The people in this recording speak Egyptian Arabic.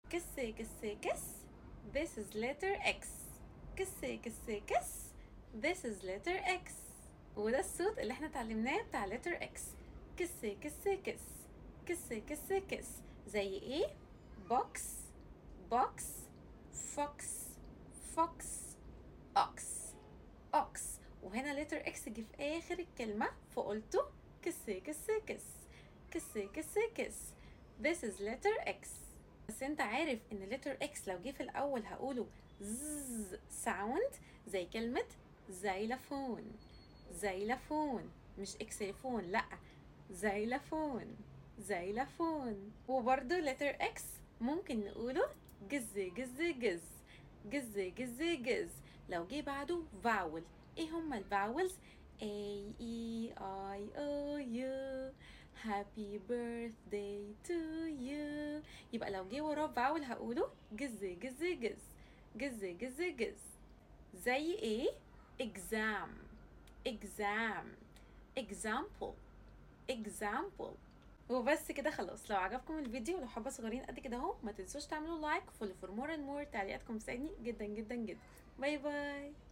كس كس كس This is letter X كس كس كس This is letter X وده الصوت اللي احنا اتعلمناه بتاع letter X كس كس كس كس كس كس زي ايه box box fox fox ox ox وهنا letter X جه في آخر الكلمة فقلته كس كس كس كس كس كس This is letter X بس انت عارف ان letter X لو جه في الأول هقوله زز sound زي كلمة زيلافون زيلافون مش اكسليفون لأ زيلافون زيلافون وبرضه letter X ممكن نقوله جز جز جز جز جز جز لو جه بعده vowel ايه هما الفاولز A E I O U Happy birthday to you يبقى لو جه وراه فاول هقوله جز جز جز جز جز جز زي ايه exam exam example example وبس كده خلاص لو عجبكم الفيديو ولو حابه صغيرين قد كده اهو ما تنسوش تعملوا لايك فولو فور مور اند مور تعليقاتكم بتساعدني جدا جدا جدا باي باي